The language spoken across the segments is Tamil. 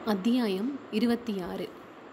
அத்தியாயம் இருபத்தி ஆறு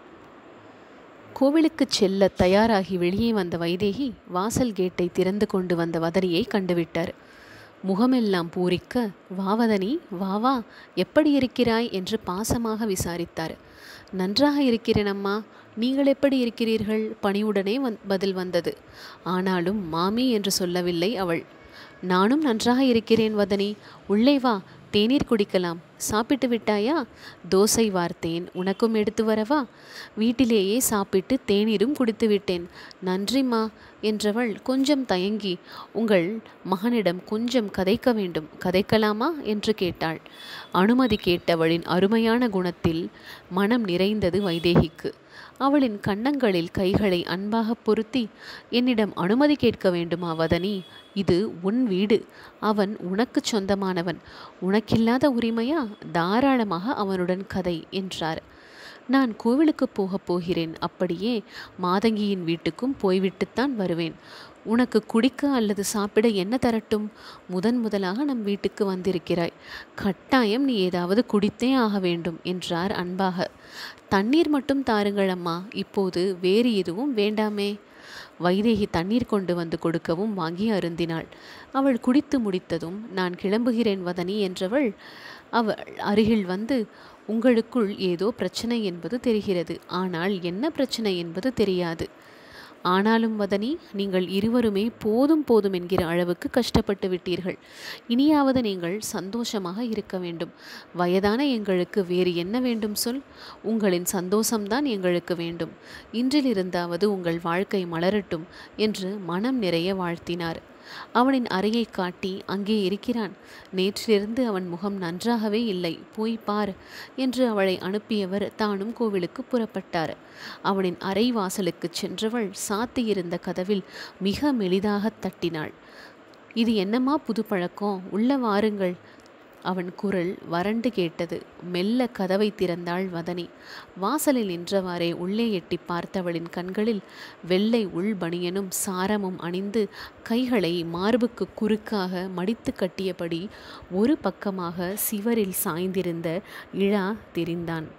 கோவிலுக்குச் செல்ல தயாராகி வெளியே வந்த வைதேகி வாசல் கேட்டை திறந்து கொண்டு வந்த வதனியை கண்டுவிட்டார் முகமெல்லாம் பூரிக்க வாவதனி வா வா எப்படி இருக்கிறாய் என்று பாசமாக விசாரித்தார் நன்றாக இருக்கிறேன் அம்மா நீங்கள் எப்படி இருக்கிறீர்கள் பணிவுடனே வந் பதில் வந்தது ஆனாலும் மாமி என்று சொல்லவில்லை அவள் நானும் நன்றாக இருக்கிறேன் வதனி உள்ளே வா தேநீர் குடிக்கலாம் சாப்பிட்டு விட்டாயா தோசை வார்த்தேன் உனக்கும் எடுத்து வரவா வீட்டிலேயே சாப்பிட்டு தேநீரும் குடித்து விட்டேன் நன்றிம்மா என்றவள் கொஞ்சம் தயங்கி உங்கள் மகனிடம் கொஞ்சம் கதைக்க வேண்டும் கதைக்கலாமா என்று கேட்டாள் அனுமதி கேட்டவளின் அருமையான குணத்தில் மனம் நிறைந்தது வைதேகிக்கு அவளின் கன்னங்களில் கைகளை அன்பாக பொருத்தி என்னிடம் அனுமதி கேட்க வேண்டுமா வதனி இது உன் வீடு அவன் உனக்கு சொந்தமானவன் உனக்கில்லாத உரிமையா தாராளமாக அவனுடன் கதை என்றார் நான் கோவிலுக்கு போகப் போகிறேன் அப்படியே மாதங்கியின் வீட்டுக்கும் போய்விட்டுத்தான் வருவேன் உனக்கு குடிக்க அல்லது சாப்பிட என்ன தரட்டும் முதன் முதலாக நம் வீட்டுக்கு வந்திருக்கிறாய் கட்டாயம் நீ ஏதாவது குடித்தே ஆக வேண்டும் என்றார் அன்பாக தண்ணீர் மட்டும் தாருங்கள் அம்மா இப்போது வேறு எதுவும் வேண்டாமே வைதேகி தண்ணீர் கொண்டு வந்து கொடுக்கவும் வாங்கி அருந்தினாள் அவள் குடித்து முடித்ததும் நான் கிளம்புகிறேன் வதனி என்றவள் அவள் அருகில் வந்து உங்களுக்குள் ஏதோ பிரச்சனை என்பது தெரிகிறது ஆனால் என்ன பிரச்சனை என்பது தெரியாது ஆனாலும் வதனி நீங்கள் இருவருமே போதும் போதும் என்கிற அளவுக்கு கஷ்டப்பட்டு விட்டீர்கள் இனியாவது நீங்கள் சந்தோஷமாக இருக்க வேண்டும் வயதான எங்களுக்கு வேறு என்ன வேண்டும் சொல் உங்களின் சந்தோஷம்தான் எங்களுக்கு வேண்டும் இன்றிலிருந்தாவது உங்கள் வாழ்க்கை மலரட்டும் என்று மனம் நிறைய வாழ்த்தினார் அவனின் அறையை காட்டி அங்கே இருக்கிறான் நேற்றிலிருந்து அவன் முகம் நன்றாகவே இல்லை போய் பார் என்று அவளை அனுப்பியவர் தானும் கோவிலுக்கு புறப்பட்டார் அவனின் அறை வாசலுக்குச் சென்றவள் சாத்தியிருந்த கதவில் மிக மெலிதாக தட்டினாள் இது என்னம்மா புது பழக்கம் உள்ள வாருங்கள் அவன் குரல் வறண்டு கேட்டது மெல்ல கதவை திறந்தாள் வதனி வாசலில் நின்றவாறே உள்ளே எட்டி பார்த்தவளின் கண்களில் வெள்ளை உள் பனியனும் சாரமும் அணிந்து கைகளை மார்புக்கு குறுக்காக மடித்து கட்டியபடி ஒரு பக்கமாக சிவரில் சாய்ந்திருந்த இழா தெரிந்தான்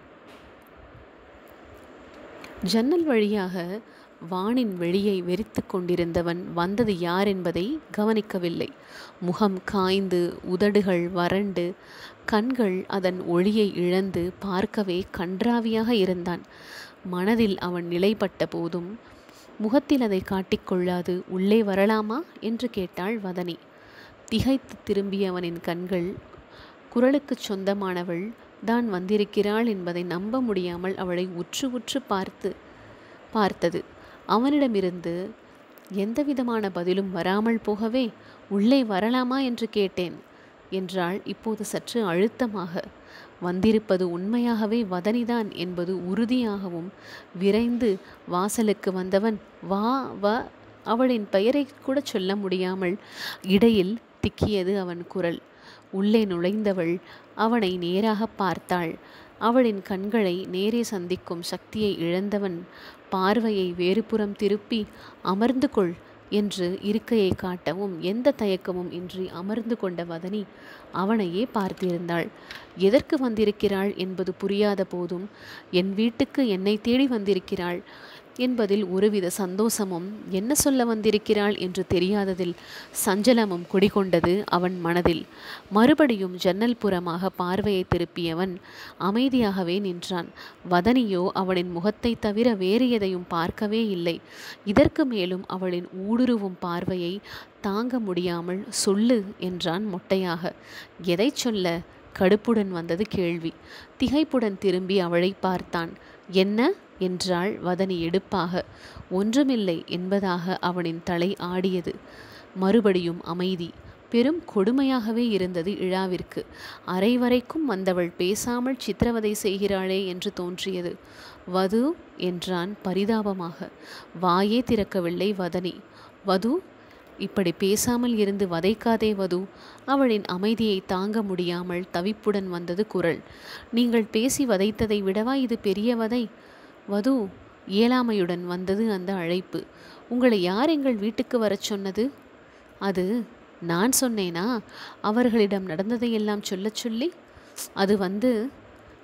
ஜன்னல் வழியாக வானின் வெளியை வெறித்து கொண்டிருந்தவன் வந்தது யார் என்பதை கவனிக்கவில்லை முகம் காய்ந்து உதடுகள் வறண்டு கண்கள் அதன் ஒளியை இழந்து பார்க்கவே கன்றாவியாக இருந்தான் மனதில் அவன் நிலைப்பட்ட போதும் முகத்தில் அதை காட்டிக்கொள்ளாது உள்ளே வரலாமா என்று கேட்டாள் வதனி திகைத்து திரும்பியவனின் கண்கள் குரலுக்கு சொந்தமானவள் தான் வந்திருக்கிறாள் என்பதை நம்ப முடியாமல் அவளை உற்று உற்று பார்த்து பார்த்தது அவனிடமிருந்து எந்தவிதமான பதிலும் வராமல் போகவே உள்ளே வரலாமா என்று கேட்டேன் என்றாள் இப்போது சற்று அழுத்தமாக வந்திருப்பது உண்மையாகவே வதனிதான் என்பது உறுதியாகவும் விரைந்து வாசலுக்கு வந்தவன் வா வா அவளின் பெயரை கூட சொல்ல முடியாமல் இடையில் திக்கியது அவன் குரல் உள்ளே நுழைந்தவள் அவனை நேராக பார்த்தாள் அவளின் கண்களை நேரே சந்திக்கும் சக்தியை இழந்தவன் பார்வையை வேறுபுறம் திருப்பி அமர்ந்து கொள் என்று இருக்கையை காட்டவும் எந்த தயக்கமும் இன்றி அமர்ந்து கொண்ட வதனி அவனையே பார்த்திருந்தாள் எதற்கு வந்திருக்கிறாள் என்பது புரியாத போதும் என் வீட்டுக்கு என்னை தேடி வந்திருக்கிறாள் என்பதில் ஒருவித சந்தோஷமும் என்ன சொல்ல வந்திருக்கிறாள் என்று தெரியாததில் சஞ்சலமும் குடிகொண்டது அவன் மனதில் மறுபடியும் ஜன்னல் புறமாக பார்வையை திருப்பியவன் அமைதியாகவே நின்றான் வதனியோ அவளின் முகத்தை தவிர வேறு எதையும் பார்க்கவே இல்லை இதற்கு மேலும் அவளின் ஊடுருவும் பார்வையை தாங்க முடியாமல் சொல்லு என்றான் மொட்டையாக எதை சொல்ல கடுப்புடன் வந்தது கேள்வி திகைப்புடன் திரும்பி அவளை பார்த்தான் என்ன என்றாள் வதனி எடுப்பாக ஒன்றுமில்லை என்பதாக அவனின் தலை ஆடியது மறுபடியும் அமைதி பெரும் கொடுமையாகவே இருந்தது இழாவிற்கு அரை வரைக்கும் வந்தவள் பேசாமல் சித்திரவதை செய்கிறாளே என்று தோன்றியது வது என்றான் பரிதாபமாக வாயே திறக்கவில்லை வதனி வது இப்படி பேசாமல் இருந்து வதைக்காதே வது அவளின் அமைதியை தாங்க முடியாமல் தவிப்புடன் வந்தது குரல் நீங்கள் பேசி வதைத்ததை விடவா இது பெரிய வதை வது இயலாமையுடன் வந்தது அந்த அழைப்பு உங்களை யார் எங்கள் வீட்டுக்கு வரச் சொன்னது அது நான் சொன்னேனா அவர்களிடம் நடந்ததையெல்லாம் சொல்லச் சொல்லி அது வந்து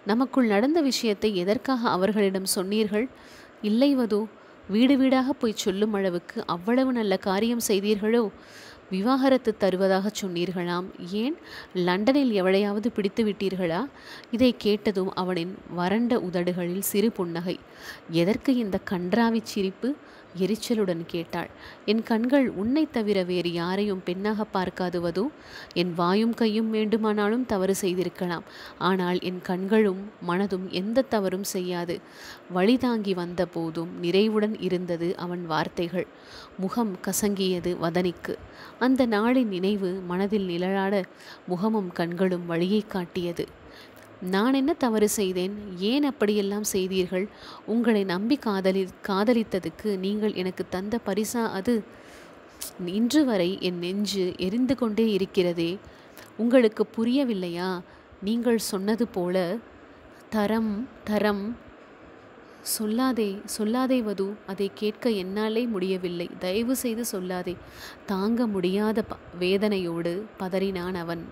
நமக்குள் நடந்த விஷயத்தை எதற்காக அவர்களிடம் சொன்னீர்கள் இல்லை வது வீடு வீடாக போய் சொல்லும் அளவுக்கு அவ்வளவு நல்ல காரியம் செய்தீர்களோ விவாகரத்து தருவதாக சொன்னீர்களாம் ஏன் லண்டனில் எவளையாவது பிடித்து விட்டீர்களா இதை கேட்டதும் அவனின் வறண்ட உதடுகளில் சிறு புன்னகை எதற்கு இந்த கன்றாவிச் சிரிப்பு எரிச்சலுடன் கேட்டாள் என் கண்கள் உன்னை தவிர வேறு யாரையும் பெண்ணாக பார்க்காதுவதோ என் வாயும் கையும் வேண்டுமானாலும் தவறு செய்திருக்கலாம் ஆனால் என் கண்களும் மனதும் எந்த தவறும் செய்யாது வழி தாங்கி வந்த போதும் நிறைவுடன் இருந்தது அவன் வார்த்தைகள் முகம் கசங்கியது வதனிக்கு அந்த நாளின் நினைவு மனதில் நிழலாட முகமும் கண்களும் வழியை காட்டியது நான் என்ன தவறு செய்தேன் ஏன் அப்படியெல்லாம் செய்தீர்கள் உங்களை நம்பி காதலி காதலித்ததுக்கு நீங்கள் எனக்கு தந்த பரிசா அது இன்று வரை என் நெஞ்சு எரிந்து கொண்டே இருக்கிறதே உங்களுக்கு புரியவில்லையா நீங்கள் சொன்னது போல தரம் தரம் சொல்லாதே சொல்லாதே வது அதை கேட்க என்னாலே முடியவில்லை தயவு செய்து சொல்லாதே தாங்க முடியாத ப வேதனையோடு பதறினான் அவன்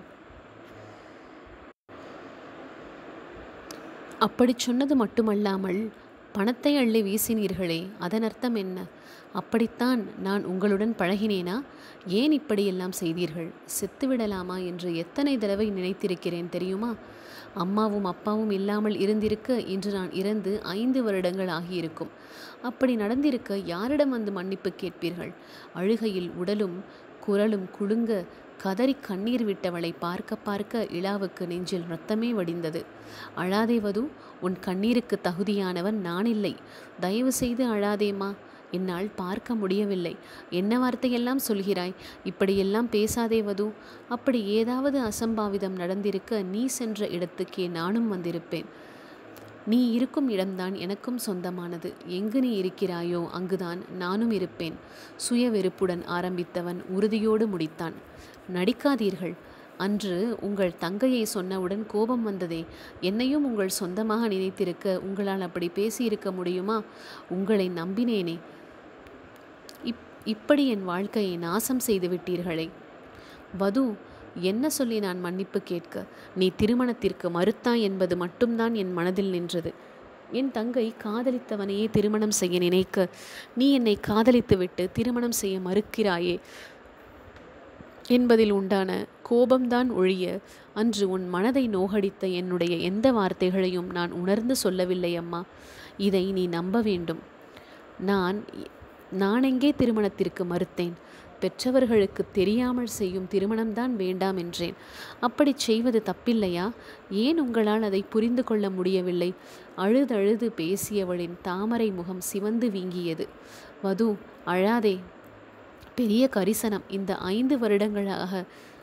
அப்படி சொன்னது மட்டுமல்லாமல் பணத்தை அள்ளி வீசினீர்களே அதன் அர்த்தம் என்ன அப்படித்தான் நான் உங்களுடன் பழகினேனா ஏன் இப்படியெல்லாம் செய்தீர்கள் செத்துவிடலாமா என்று எத்தனை தடவை நினைத்திருக்கிறேன் தெரியுமா அம்மாவும் அப்பாவும் இல்லாமல் இருந்திருக்க இன்று நான் இறந்து ஐந்து வருடங்கள் ஆகியிருக்கும் அப்படி நடந்திருக்க யாரிடம் வந்து மன்னிப்பு கேட்பீர்கள் அழுகையில் உடலும் குரலும் குலுங்க கதறி கண்ணீர் விட்டவளை பார்க்க பார்க்க இளாவுக்கு நெஞ்சில் ரத்தமே வடிந்தது அழாதே வது உன் கண்ணீருக்கு தகுதியானவன் நான் இல்லை தயவு செய்து அழாதேம்மா என்னால் பார்க்க முடியவில்லை என்ன வார்த்தையெல்லாம் சொல்கிறாய் இப்படியெல்லாம் பேசாதே வது அப்படி ஏதாவது அசம்பாவிதம் நடந்திருக்க நீ சென்ற இடத்துக்கே நானும் வந்திருப்பேன் நீ இருக்கும் இடம்தான் எனக்கும் சொந்தமானது எங்கு நீ இருக்கிறாயோ அங்குதான் நானும் இருப்பேன் சுய வெறுப்புடன் ஆரம்பித்தவன் உறுதியோடு முடித்தான் நடிக்காதீர்கள் அன்று உங்கள் தங்கையை சொன்னவுடன் கோபம் வந்ததே என்னையும் உங்கள் சொந்தமாக நினைத்திருக்க உங்களால் அப்படி பேசியிருக்க முடியுமா உங்களை நம்பினேனே இப் இப்படி என் வாழ்க்கையை நாசம் செய்து விட்டீர்களே வது என்ன சொல்லி நான் மன்னிப்பு கேட்க நீ திருமணத்திற்கு மறுத்தாய் என்பது மட்டும்தான் என் மனதில் நின்றது என் தங்கை காதலித்தவனையே திருமணம் செய்ய நினைக்க நீ என்னை காதலித்துவிட்டு திருமணம் செய்ய மறுக்கிறாயே என்பதில் உண்டான கோபம்தான் ஒழிய அன்று உன் மனதை நோகடித்த என்னுடைய எந்த வார்த்தைகளையும் நான் உணர்ந்து சொல்லவில்லை அம்மா இதை நீ நம்ப வேண்டும் நான் நான் எங்கே திருமணத்திற்கு மறுத்தேன் பெற்றவர்களுக்கு தெரியாமல் செய்யும் திருமணம்தான் வேண்டாம் என்றேன் அப்படி செய்வது தப்பில்லையா ஏன் உங்களால் அதை புரிந்து கொள்ள முடியவில்லை அழுதழுது பேசியவளின் தாமரை முகம் சிவந்து வீங்கியது வது அழாதே பெரிய கரிசனம் இந்த ஐந்து வருடங்களாக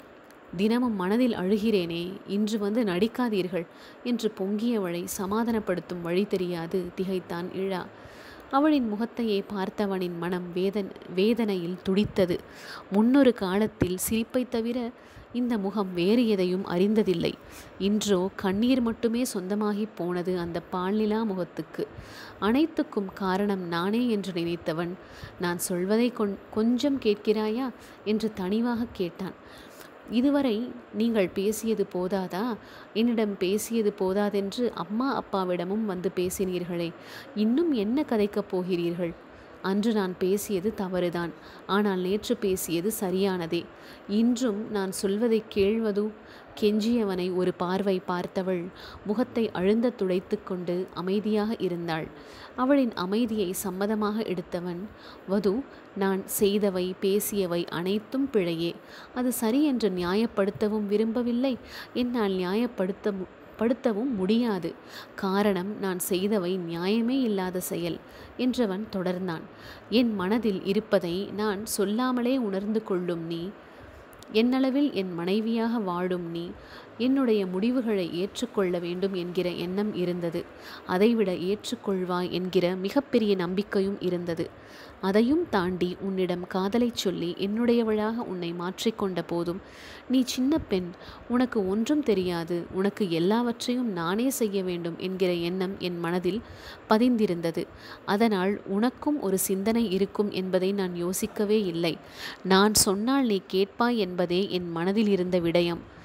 தினமும் மனதில் அழுகிறேனே இன்று வந்து நடிக்காதீர்கள் என்று பொங்கியவளை சமாதானப்படுத்தும் வழி தெரியாது திகைத்தான் இழா அவளின் முகத்தையே பார்த்தவனின் மனம் வேதன் வேதனையில் துடித்தது முன்னொரு காலத்தில் சிரிப்பைத் தவிர இந்த முகம் வேறு எதையும் அறிந்ததில்லை இன்றோ கண்ணீர் மட்டுமே சொந்தமாகி போனது அந்த பால்நிலா முகத்துக்கு அனைத்துக்கும் காரணம் நானே என்று நினைத்தவன் நான் சொல்வதை கொன் கொஞ்சம் கேட்கிறாயா என்று தனிவாக கேட்டான் இதுவரை நீங்கள் பேசியது போதாதா என்னிடம் பேசியது போதாதென்று அம்மா அப்பாவிடமும் வந்து பேசினீர்களே இன்னும் என்ன கதைக்கப் போகிறீர்கள் அன்று நான் பேசியது தவறுதான் ஆனால் நேற்று பேசியது சரியானதே இன்றும் நான் சொல்வதை கேள்வது கெஞ்சியவனை ஒரு பார்வை பார்த்தவள் முகத்தை அழுந்த துடைத்து கொண்டு அமைதியாக இருந்தாள் அவளின் அமைதியை சம்மதமாக எடுத்தவன் வது நான் செய்தவை பேசியவை அனைத்தும் பிழையே அது சரி என்று நியாயப்படுத்தவும் விரும்பவில்லை என்னால் நியாயப்படுத்த மு படுத்தவும் முடியாது காரணம் நான் செய்தவை நியாயமே இல்லாத செயல் என்றவன் தொடர்ந்தான் என் மனதில் இருப்பதை நான் சொல்லாமலே உணர்ந்து கொள்ளும் நீ என்னளவில் என் மனைவியாக வாழும் நீ என்னுடைய முடிவுகளை ஏற்றுக்கொள்ள வேண்டும் என்கிற எண்ணம் இருந்தது அதைவிட ஏற்றுக்கொள்வாய் என்கிற மிகப்பெரிய நம்பிக்கையும் இருந்தது அதையும் தாண்டி உன்னிடம் காதலைச் சொல்லி என்னுடையவளாக உன்னை மாற்றிக்கொண்ட போதும் நீ சின்ன பெண் உனக்கு ஒன்றும் தெரியாது உனக்கு எல்லாவற்றையும் நானே செய்ய வேண்டும் என்கிற எண்ணம் என் மனதில் பதிந்திருந்தது அதனால் உனக்கும் ஒரு சிந்தனை இருக்கும் என்பதை நான் யோசிக்கவே இல்லை நான் சொன்னால் நீ கேட்பாய் என்பதே என் மனதில் இருந்த விடயம்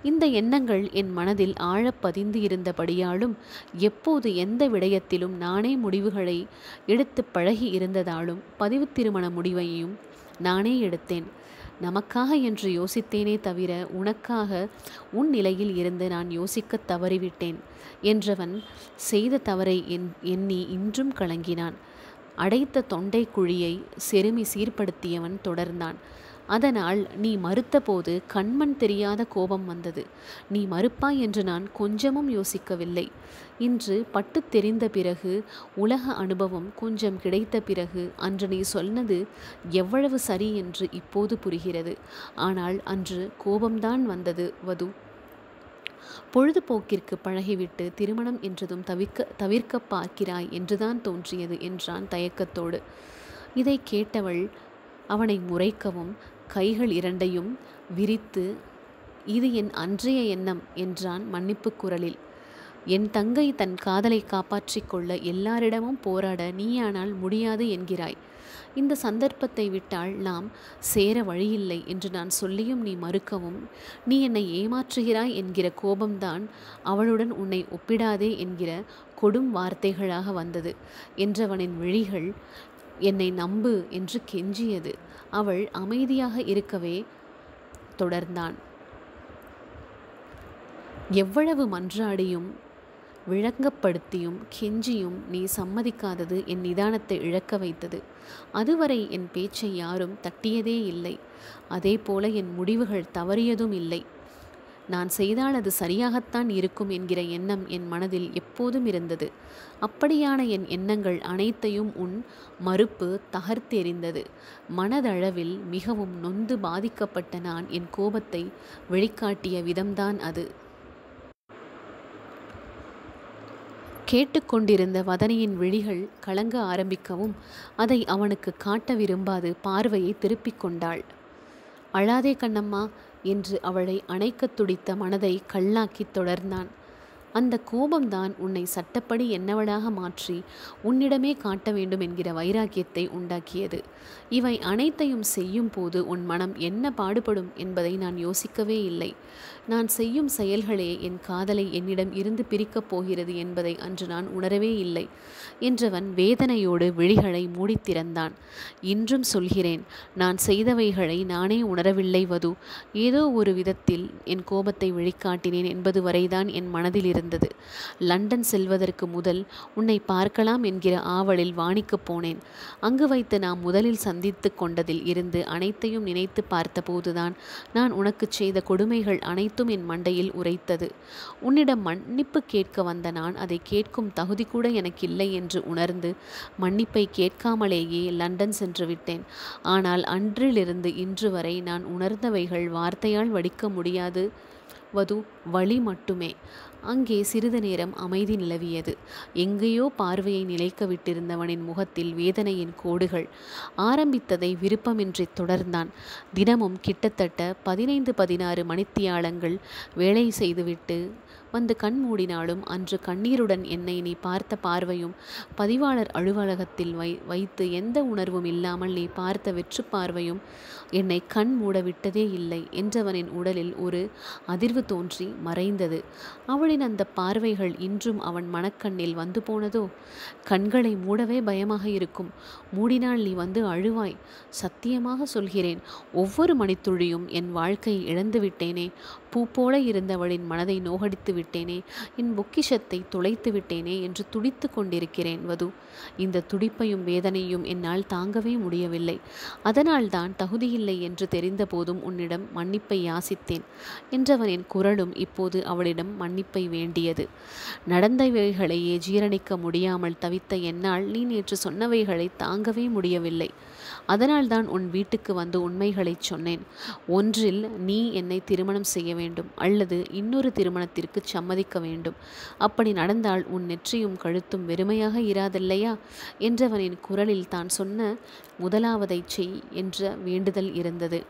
இந்த எண்ணங்கள் என் மனதில் ஆழப் பதிந்து இருந்தபடியாலும் எப்போது எந்த விடயத்திலும் நானே முடிவுகளை எடுத்து பழகி இருந்ததாலும் பதிவு திருமண முடிவையும் நானே எடுத்தேன் நமக்காக என்று யோசித்தேனே தவிர உனக்காக உன் நிலையில் இருந்து நான் யோசிக்கத் தவறிவிட்டேன் என்றவன் செய்த தவறை என் எண்ணி இன்றும் கலங்கினான் அடைத்த தொண்டை குழியை செருமி சீர்படுத்தியவன் தொடர்ந்தான் அதனால் நீ மறுத்தபோது கண்மண் தெரியாத கோபம் வந்தது நீ மறுப்பாய் என்று நான் கொஞ்சமும் யோசிக்கவில்லை இன்று பட்டு தெரிந்த பிறகு உலக அனுபவம் கொஞ்சம் கிடைத்த பிறகு அன்று நீ சொன்னது எவ்வளவு சரி என்று இப்போது புரிகிறது ஆனால் அன்று கோபம்தான் வந்தது வது பொழுதுபோக்கிற்கு பழகிவிட்டு திருமணம் என்றதும் தவிர்க்க தவிர்க்க பார்க்கிறாய் என்றுதான் தோன்றியது என்றான் தயக்கத்தோடு இதை கேட்டவள் அவனை முறைக்கவும் கைகள் இரண்டையும் விரித்து இது என் அன்றைய எண்ணம் என்றான் மன்னிப்பு குரலில் என் தங்கை தன் காதலை காப்பாற்றிக் கொள்ள எல்லாரிடமும் போராட நீயானால் முடியாது என்கிறாய் இந்த சந்தர்ப்பத்தை விட்டால் நாம் சேர வழியில்லை என்று நான் சொல்லியும் நீ மறுக்கவும் நீ என்னை ஏமாற்றுகிறாய் என்கிற கோபம்தான் அவளுடன் உன்னை ஒப்பிடாதே என்கிற கொடும் வார்த்தைகளாக வந்தது என்றவனின் விழிகள் என்னை நம்பு என்று கெஞ்சியது அவள் அமைதியாக இருக்கவே தொடர்ந்தான் எவ்வளவு மன்றாடியும் விளங்கப்படுத்தியும் கெஞ்சியும் நீ சம்மதிக்காதது என் நிதானத்தை இழக்க வைத்தது அதுவரை என் பேச்சை யாரும் தட்டியதே இல்லை அதே போல என் முடிவுகள் தவறியதும் இல்லை நான் செய்தால் அது சரியாகத்தான் இருக்கும் என்கிற எண்ணம் என் மனதில் எப்போதும் இருந்தது அப்படியான என் எண்ணங்கள் அனைத்தையும் உன் மறுப்பு தகர்த்தெறிந்தது மனதளவில் மிகவும் நொந்து பாதிக்கப்பட்ட நான் என் கோபத்தை வெளிக்காட்டிய விதம்தான் அது கேட்டுக்கொண்டிருந்த வதனியின் விழிகள் கலங்க ஆரம்பிக்கவும் அதை அவனுக்கு காட்ட விரும்பாது பார்வையை திருப்பிக் கொண்டாள் அழாதே கண்ணம்மா என்று அவளை அணைக்கத் துடித்த மனதை கல்லாக்கித் தொடர்ந்தான் அந்த கோபம்தான் உன்னை சட்டப்படி என்னவளாக மாற்றி உன்னிடமே காட்ட வேண்டும் என்கிற வைராக்கியத்தை உண்டாக்கியது இவை அனைத்தையும் செய்யும் போது உன் மனம் என்ன பாடுபடும் என்பதை நான் யோசிக்கவே இல்லை நான் செய்யும் செயல்களே என் காதலை என்னிடம் இருந்து பிரிக்கப் போகிறது என்பதை அன்று நான் உணரவே இல்லை என்றவன் வேதனையோடு விழிகளை மூடித் திறந்தான் இன்றும் சொல்கிறேன் நான் செய்தவைகளை நானே உணரவில்லை வது ஏதோ ஒரு விதத்தில் என் கோபத்தை வெளிக்காட்டினேன் என்பது வரைதான் என் மனதில் இருந்தது லண்டன் செல்வதற்கு முதல் உன்னை பார்க்கலாம் என்கிற ஆவலில் வாணிக்கப் போனேன் அங்கு வைத்து நாம் முதலில் சந்தித்து கொண்டதில் இருந்து அனைத்தையும் நினைத்து பார்த்தபோதுதான் நான் உனக்கு செய்த கொடுமைகள் அனைத்தும் என் மண்டையில் உரைத்தது உன்னிடம் மன்னிப்பு கேட்க வந்த நான் அதை கேட்கும் தகுதி கூட எனக்கு இல்லை என்று உணர்ந்து மன்னிப்பை கேட்காமலேயே லண்டன் சென்று விட்டேன் ஆனால் அன்றிலிருந்து இன்று வரை நான் உணர்ந்தவைகள் வார்த்தையால் வடிக்க முடியாது வது வழி மட்டுமே அங்கே சிறிது நேரம் அமைதி நிலவியது எங்கேயோ பார்வையை நிலைக்க விட்டிருந்தவனின் முகத்தில் வேதனையின் கோடுகள் ஆரம்பித்ததை விருப்பமின்றி தொடர்ந்தான் தினமும் கிட்டத்தட்ட பதினைந்து பதினாறு மணித்தியாலங்கள் வேலை செய்துவிட்டு வந்து கண் மூடினாலும் அன்று கண்ணீருடன் என்னை நீ பார்த்த பார்வையும் பதிவாளர் அலுவலகத்தில் வை வைத்து எந்த உணர்வும் இல்லாமல் நீ பார்த்த வெற்று பார்வையும் என்னை கண் மூட விட்டதே இல்லை என்றவனின் உடலில் ஒரு அதிர்வு தோன்றி மறைந்தது அவளின் அந்த பார்வைகள் இன்றும் அவன் மனக்கண்ணில் வந்து போனதோ கண்களை மூடவே பயமாக இருக்கும் மூடினால் நீ வந்து அழுவாய் சத்தியமாக சொல்கிறேன் ஒவ்வொரு மணித்துளியும் என் வாழ்க்கையை இழந்து விட்டேனே பூ போல இருந்தவளின் மனதை நோகடித்து விட்டேனே என் பொக்கிஷத்தை துளைத்து விட்டேனே என்று துடித்து கொண்டிருக்கிறேன் வது இந்த துடிப்பையும் வேதனையும் என்னால் தாங்கவே முடியவில்லை அதனால்தான் தகுதியில்லை என்று தெரிந்த போதும் உன்னிடம் மன்னிப்பை யாசித்தேன் என்றவனின் குரலும் இப்போது அவளிடம் மன்னிப்பை வேண்டியது நடந்தவைகளையே ஜீரணிக்க முடியாமல் தவித்த என்னால் நீ நேற்று சொன்னவைகளை தாங்கவே முடியவில்லை அதனால்தான் உன் வீட்டுக்கு வந்து உண்மைகளைச் சொன்னேன் ஒன்றில் நீ என்னை திருமணம் செய்ய வேண்டும் அல்லது இன்னொரு திருமணத்திற்கு சம்மதிக்க வேண்டும் அப்படி நடந்தால் உன் நெற்றியும் கழுத்தும் வெறுமையாக இராதில்லையா என்றவனின் குரலில் தான் சொன்ன முதலாவதை செய் என்ற வேண்டுதல் இருந்தது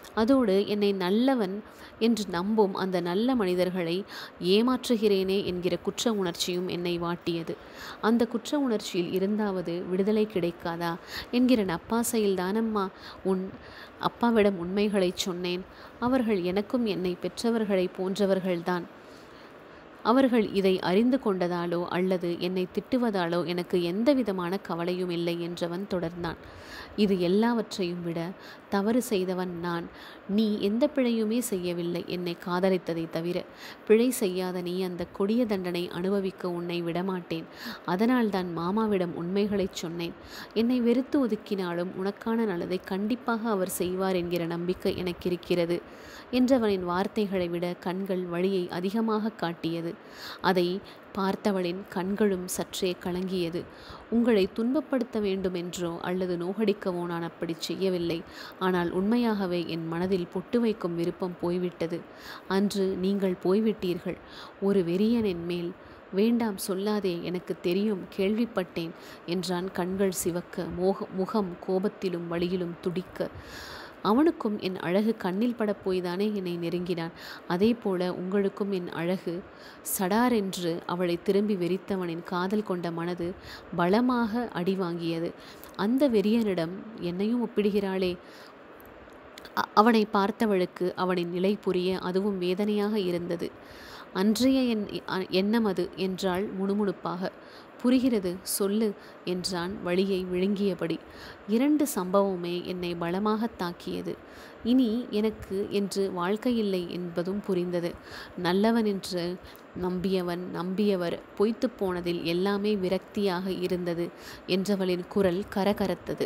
அதோடு என்னை நல்லவன் என்று நம்பும் அந்த நல்ல மனிதர்களை ஏமாற்றுகிறேனே என்கிற குற்ற உணர்ச்சியும் என்னை வாட்டியது அந்த குற்ற உணர்ச்சியில் இருந்தாவது விடுதலை கிடைக்காதா என்கிற நப்பாசையில் தானம்மா உன் அப்பாவிடம் உண்மைகளை சொன்னேன் அவர்கள் எனக்கும் என்னை பெற்றவர்களை போன்றவர்கள்தான் அவர்கள் இதை அறிந்து கொண்டதாலோ அல்லது என்னை திட்டுவதாலோ எனக்கு எந்த விதமான கவலையும் இல்லை என்றவன் தொடர்ந்தான் இது எல்லாவற்றையும் விட தவறு செய்தவன் நான் நீ எந்த பிழையுமே செய்யவில்லை என்னை காதலித்ததை தவிர பிழை செய்யாத நீ அந்த கொடிய தண்டனை அனுபவிக்க உன்னை விடமாட்டேன் அதனால்தான் மாமாவிடம் உண்மைகளைச் சொன்னேன் என்னை வெறுத்து ஒதுக்கினாலும் உனக்கான நல்லதை கண்டிப்பாக அவர் செய்வார் என்கிற நம்பிக்கை எனக்கு இருக்கிறது என்றவனின் வார்த்தைகளை விட கண்கள் வழியை அதிகமாக காட்டியது அதை பார்த்தவளின் கண்களும் சற்றே கலங்கியது உங்களை துன்பப்படுத்த வேண்டுமென்றோ அல்லது நோகடிக்கவோ நான் அப்படி செய்யவில்லை ஆனால் உண்மையாகவே என் மனதில் பொட்டு வைக்கும் விருப்பம் போய்விட்டது அன்று நீங்கள் போய்விட்டீர்கள் ஒரு வெறியனின் மேல் வேண்டாம் சொல்லாதே எனக்கு தெரியும் கேள்விப்பட்டேன் என்றான் கண்கள் சிவக்க மோக முகம் கோபத்திலும் வழியிலும் துடிக்க அவனுக்கும் என் அழகு கண்ணில் படப் போய்தானே என்னை நெருங்கினான் அதே போல உங்களுக்கும் என் அழகு சடாரென்று அவளை திரும்பி வெறித்தவனின் காதல் கொண்ட மனது பலமாக அடி வாங்கியது அந்த வெறியனிடம் என்னையும் ஒப்பிடுகிறாளே அவனை பார்த்தவளுக்கு அவனின் நிலை புரிய அதுவும் வேதனையாக இருந்தது அன்றைய என் எண்ணம் அது என்றாள் முணுமுணுப்பாக புரிகிறது சொல்லு என்றான் வழியை விழுங்கியபடி இரண்டு சம்பவமே என்னை பலமாக தாக்கியது இனி எனக்கு என்று வாழ்க்கை இல்லை என்பதும் புரிந்தது நல்லவன் என்று நம்பியவன் நம்பியவர் பொய்த்து போனதில் எல்லாமே விரக்தியாக இருந்தது என்றவளின் குரல் கரகரத்தது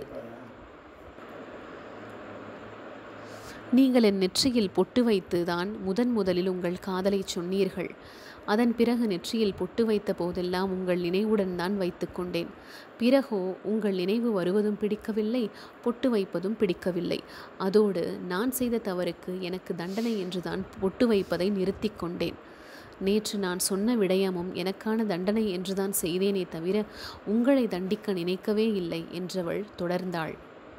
நீங்கள் என் நெற்றியில் பொட்டு வைத்து தான் முதன் முதலில் உங்கள் காதலை சொன்னீர்கள் அதன் பிறகு நெற்றியில் பொட்டு வைத்த போதெல்லாம் உங்கள் நினைவுடன் தான் வைத்து கொண்டேன் பிறகோ உங்கள் நினைவு வருவதும் பிடிக்கவில்லை பொட்டு வைப்பதும் பிடிக்கவில்லை அதோடு நான் செய்த தவறுக்கு எனக்கு தண்டனை என்றுதான் பொட்டு வைப்பதை நிறுத்தி கொண்டேன் நேற்று நான் சொன்ன விடயமும் எனக்கான தண்டனை என்றுதான் செய்தேனே தவிர உங்களை தண்டிக்க நினைக்கவே இல்லை என்றவள் தொடர்ந்தாள்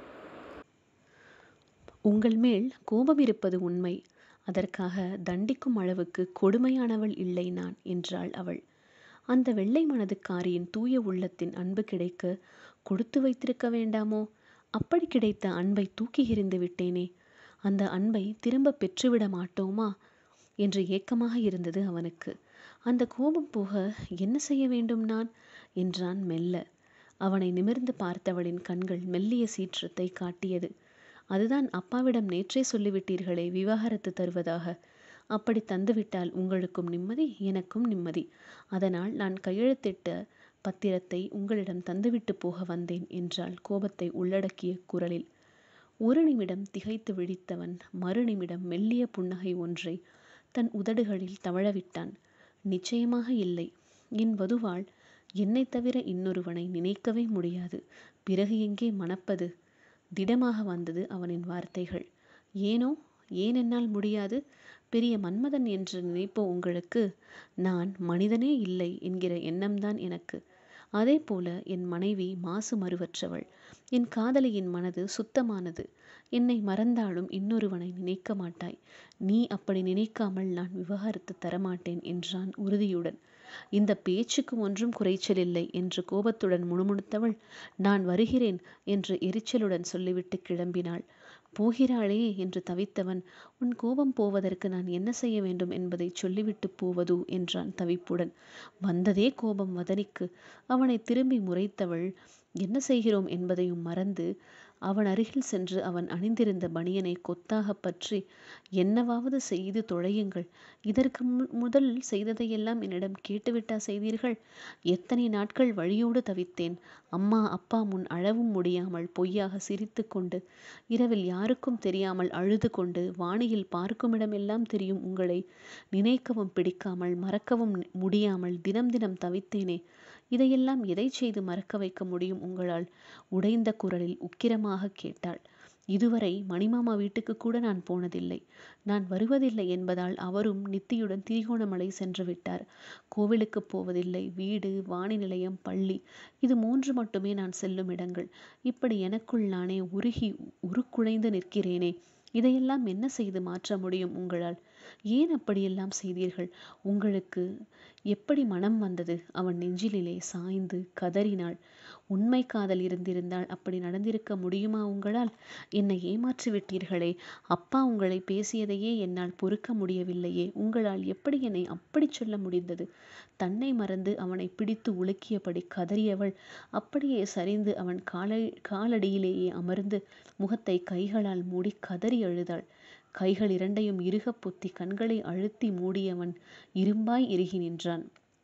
உங்கள் மேல் கோபம் இருப்பது உண்மை அதற்காக தண்டிக்கும் அளவுக்கு கொடுமையானவள் இல்லை நான் என்றாள் அவள் அந்த வெள்ளை மனதுக்காரியின் தூய உள்ளத்தின் அன்பு கிடைக்க கொடுத்து வைத்திருக்க வேண்டாமோ அப்படி கிடைத்த அன்பை தூக்கி எறிந்து விட்டேனே அந்த அன்பை திரும்ப பெற்றுவிட மாட்டோமா என்று ஏக்கமாக இருந்தது அவனுக்கு அந்த கோபம் போக என்ன செய்ய வேண்டும் நான் என்றான் மெல்ல அவனை நிமிர்ந்து பார்த்தவளின் கண்கள் மெல்லிய சீற்றத்தை காட்டியது அதுதான் அப்பாவிடம் நேற்றே சொல்லிவிட்டீர்களே விவாகரத்து தருவதாக அப்படி தந்துவிட்டால் உங்களுக்கும் நிம்மதி எனக்கும் நிம்மதி அதனால் நான் கையெழுத்திட்ட பத்திரத்தை உங்களிடம் தந்துவிட்டு போக வந்தேன் என்றாள் கோபத்தை உள்ளடக்கிய குரலில் ஒரு நிமிடம் திகைத்து விழித்தவன் மறு நிமிடம் மெல்லிய புன்னகை ஒன்றை தன் உதடுகளில் தவழவிட்டான் நிச்சயமாக இல்லை என் வதுவாள் என்னை தவிர இன்னொருவனை நினைக்கவே முடியாது பிறகு எங்கே மணப்பது திடமாக வந்தது அவனின் வார்த்தைகள் ஏனோ ஏன் என்னால் முடியாது பெரிய மன்மதன் என்று நினைப்போ உங்களுக்கு நான் மனிதனே இல்லை என்கிற எண்ணம்தான் எனக்கு அதே போல என் மனைவி மாசு மறுவற்றவள் என் காதலியின் மனது சுத்தமானது என்னை மறந்தாலும் இன்னொருவனை நினைக்க மாட்டாய் நீ அப்படி நினைக்காமல் நான் விவகாரத்து தரமாட்டேன் என்றான் உறுதியுடன் இந்த பேச்சுக்கு ஒன்றும் குறைச்சல் இல்லை என்று கோபத்துடன் முணுமுணுத்தவள் நான் வருகிறேன் என்று எரிச்சலுடன் சொல்லிவிட்டு கிளம்பினாள் போகிறாளே என்று தவித்தவன் உன் கோபம் போவதற்கு நான் என்ன செய்ய வேண்டும் என்பதை சொல்லிவிட்டு போவது என்றான் தவிப்புடன் வந்ததே கோபம் வதனிக்கு அவனை திரும்பி முறைத்தவள் என்ன செய்கிறோம் என்பதையும் மறந்து அவன் அருகில் சென்று அவன் அணிந்திருந்த பனியனை கொத்தாக பற்றி என்னவாவது செய்து தொலையுங்கள் இதற்கு முதல் செய்ததையெல்லாம் என்னிடம் கேட்டுவிட்டா செய்தீர்கள் எத்தனை நாட்கள் வழியோடு தவித்தேன் அம்மா அப்பா முன் அழவும் முடியாமல் பொய்யாக சிரித்து கொண்டு இரவில் யாருக்கும் தெரியாமல் அழுது கொண்டு வானியில் பார்க்குமிடமெல்லாம் தெரியும் உங்களை நினைக்கவும் பிடிக்காமல் மறக்கவும் முடியாமல் தினம் தினம் தவித்தேனே இதையெல்லாம் எதை செய்து மறக்க வைக்க முடியும் உங்களால் உடைந்த குரலில் உக்கிரமாக கேட்டாள் இதுவரை மணிமாமா வீட்டுக்கு கூட நான் போனதில்லை நான் வருவதில்லை என்பதால் அவரும் நித்தியுடன் திரிகோணமலை சென்று விட்டார் கோவிலுக்கு போவதில்லை வீடு வானி நிலையம் பள்ளி இது மூன்று மட்டுமே நான் செல்லும் இடங்கள் இப்படி எனக்குள் நானே உருகி உருக்குலைந்து நிற்கிறேனே இதையெல்லாம் என்ன செய்து மாற்ற முடியும் உங்களால் ஏன் அப்படியெல்லாம் செய்தீர்கள் உங்களுக்கு எப்படி மனம் வந்தது அவன் நெஞ்சிலே சாய்ந்து கதறினாள் உண்மை காதல் இருந்திருந்தால் அப்படி நடந்திருக்க முடியுமா உங்களால் என்னை ஏமாற்றி விட்டீர்களே அப்பா உங்களை பேசியதையே என்னால் பொறுக்க முடியவில்லையே உங்களால் எப்படி என்னை அப்படி சொல்ல முடிந்தது தன்னை மறந்து அவனை பிடித்து உலுக்கியபடி கதறியவள் அப்படியே சரிந்து அவன் காலை காலடியிலேயே அமர்ந்து முகத்தை கைகளால் மூடி கதறி அழுதாள் கைகள் இரண்டையும் இறுகப் பொத்தி கண்களை அழுத்தி மூடியவன் இரும்பாய் இறுகி நின்றான்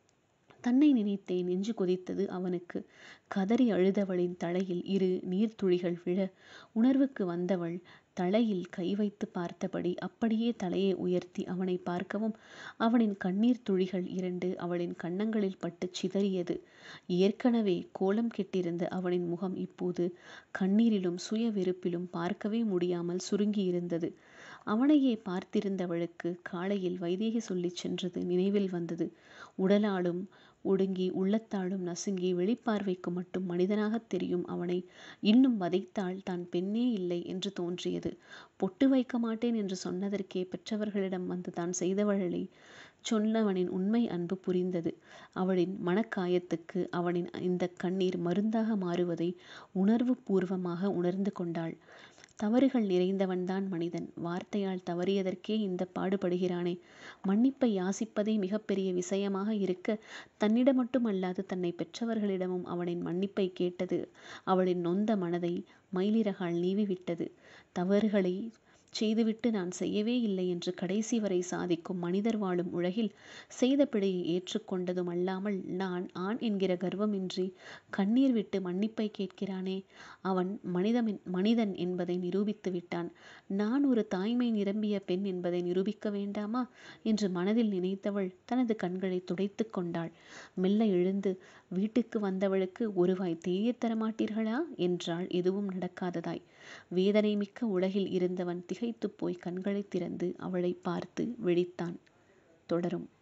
தன்னை நினைத்தே நெஞ்சு கொதித்தது அவனுக்கு கதறி அழுதவளின் தலையில் இரு நீர்த்துளிகள் விழ உணர்வுக்கு வந்தவள் தலையில் கை வைத்து பார்த்தபடி அப்படியே தலையை உயர்த்தி அவனை பார்க்கவும் அவனின் கண்ணீர் துளிகள் இரண்டு அவளின் கன்னங்களில் பட்டு சிதறியது ஏற்கனவே கோலம் கெட்டிருந்த அவனின் முகம் இப்போது கண்ணீரிலும் சுய வெறுப்பிலும் பார்க்கவே முடியாமல் சுருங்கியிருந்தது அவனையே பார்த்திருந்தவளுக்கு காலையில் வைதேகி சொல்லிச் சென்றது நினைவில் வந்தது உடலாலும் ஒடுங்கி உள்ளத்தாலும் நசுங்கி வெளிப்பார்வைக்கு மட்டும் மனிதனாகத் தெரியும் அவனை இன்னும் வதைத்தால் தான் பெண்ணே இல்லை என்று தோன்றியது பொட்டு வைக்க மாட்டேன் என்று சொன்னதற்கே பெற்றவர்களிடம் வந்து தான் செய்தவளை சொன்னவனின் உண்மை அன்பு புரிந்தது அவளின் மனக்காயத்துக்கு அவனின் இந்த கண்ணீர் மருந்தாக மாறுவதை உணர்வு பூர்வமாக உணர்ந்து கொண்டாள் தவறுகள் நிறைந்தவன்தான் மனிதன் வார்த்தையால் தவறியதற்கே இந்த பாடுபடுகிறானே மன்னிப்பை யாசிப்பதே மிகப்பெரிய விஷயமாக இருக்க தன்னிடம் மட்டுமல்லாது தன்னை பெற்றவர்களிடமும் அவனின் மன்னிப்பை கேட்டது அவளின் நொந்த மனதை மயிலிறகால் நீவிவிட்டது தவறுகளை செய்துவிட்டு நான் செய்யவே இல்லை என்று கடைசி வரை சாதிக்கும் மனிதர் வாழும் உலகில் செய்த பிழையை ஏற்றுக்கொண்டதும் அல்லாமல் நான் ஆண் என்கிற கர்வமின்றி கண்ணீர் விட்டு மன்னிப்பை கேட்கிறானே அவன் மனிதன் மனிதன் என்பதை நிரூபித்து விட்டான் நான் ஒரு தாய்மை நிரம்பிய பெண் என்பதை நிரூபிக்க வேண்டாமா என்று மனதில் நினைத்தவள் தனது கண்களை துடைத்து கொண்டாள் மெல்ல எழுந்து வீட்டுக்கு வந்தவளுக்கு ஒருவாய் தேயத் தரமாட்டீர்களா என்றாள் எதுவும் நடக்காததாய் வேதனை மிக்க உலகில் இருந்தவன் திகைத்துப் போய் கண்களைத் திறந்து அவளை பார்த்து விழித்தான் தொடரும்